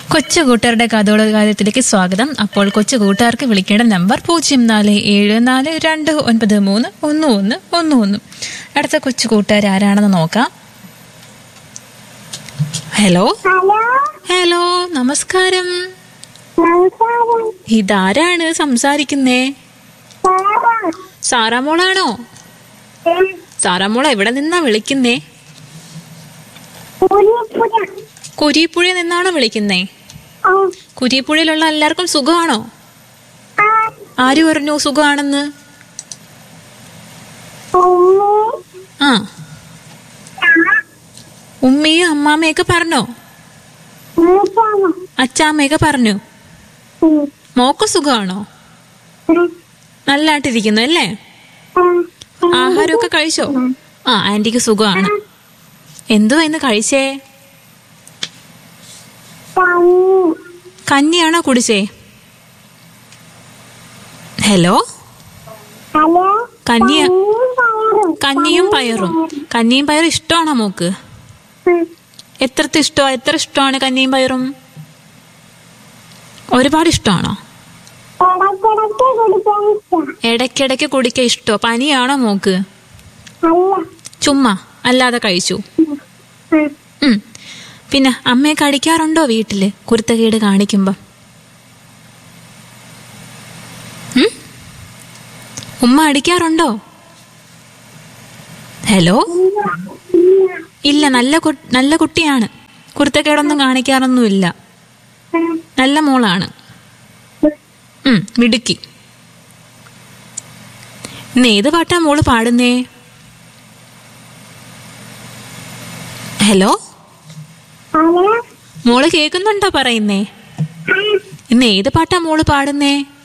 കൊച്ചു കൂട്ടുകാരുടെ കഥകളുടെ കാര്യത്തിലേക്ക് സ്വാഗതം അപ്പോൾ കൊച്ചു കൂട്ടുകാർക്ക് വിളിക്കേണ്ട നമ്പർ പൂജ്യം നാല് ഏഴ് നാല് രണ്ട് ഒൻപത് മൂന്ന് ഒന്ന് ഒന്ന് ഒന്ന് ഒന്ന് അടുത്ത കൊച്ചു കൂട്ടുകാർ ആരാണെന്ന് നോക്കാം ഹലോ ഹലോ ഹലോ നമസ്കാരം നമസ്കാരം ഇതാരാണ് സംസാരിക്കുന്നേ സാറാ സാറാമോളാണോ സാറാമോൾ എവിടെ നിന്നാ വിളിക്കുന്നേ പുലിപ്പുഴ കുരിപ്പുഴ നിന്നാണോ വിളിക്കുന്നേ ആ കുരിപ്പുഴയിലുള്ള എല്ലാവർക്കും സുഖമാണോ ആ ആര് പറഞ്ഞു സുഖമാണെന്ന് ഉമ്മി ആ ആ ഉമ്മയും അമ്മാമ്മയൊക്കെ പറഞ്ഞോ മൂച്ചാമ അച്ചാമ്മയൊക്കെ പറഞ്ഞു മോക്ക് സുഖമാണോ നല്ലതായിട്ടിരിക്കുന്നു അല്ലേ ആഹാരമൊക്കെ കഴിച്ചോ ആ ആന്റിക്ക് സുഖമാണ് എന്തുവാ ഇന്ന് കഴിച്ചേ കഞ്ഞിയാണോ കുടിച്ചേ ഹലോ ഹലോ കഞ്ഞിയ പയറും കഞ്ഞിയും പയറും കഞ്ഞിയും പയറും ഇഷ്ടമാണോ മോക്ക് എത്രത്തെ ഇഷ്ടമാ എത്ര ഇഷ്ടമാണ് കഞ്ഞിയും പയറും ഒരുപാട് ഇഷ്ടമാണോ ഇടയ്ക്കിടയ്ക്ക് കുടിക്കാൻ ഇഷ്ടം ഇടയ്ക്കിടയ്ക്ക് കുടിക്കാൻ ഇഷ്ടമോ പനിയാണോ മോക്ക് അല്ല ചുമ്മാ അല്ലാതെ കഴിച്ചു ഉം. ഉം. പിന്നെ അമ്മയെ കടിക്കാറുണ്ടോ വീട്ടില് കുരുത്തകേട് കാണിക്കുമ്പോ ഉം? ഉമ്മ അടിക്കാറുണ്ടോ ഹലോ ഇല്ല നല്ല കു- നല്ല കുട്ടിയാണ് കുരുത്തക്കേടൊന്നും കാണിക്കാറൊന്നുമില്ല നല്ല മോളാണ് ഉം, മിടുക്കി ഇന്ന് ഏത് പാട്ടാ മോള് പാടുന്നേ ഹലോ ഹലോ മോള് കേൾക്കുന്നുണ്ടോ പറയുന്നേ ആ ഇന്ന് ഏത് പാട്ടാ മോള് പാടുന്നേ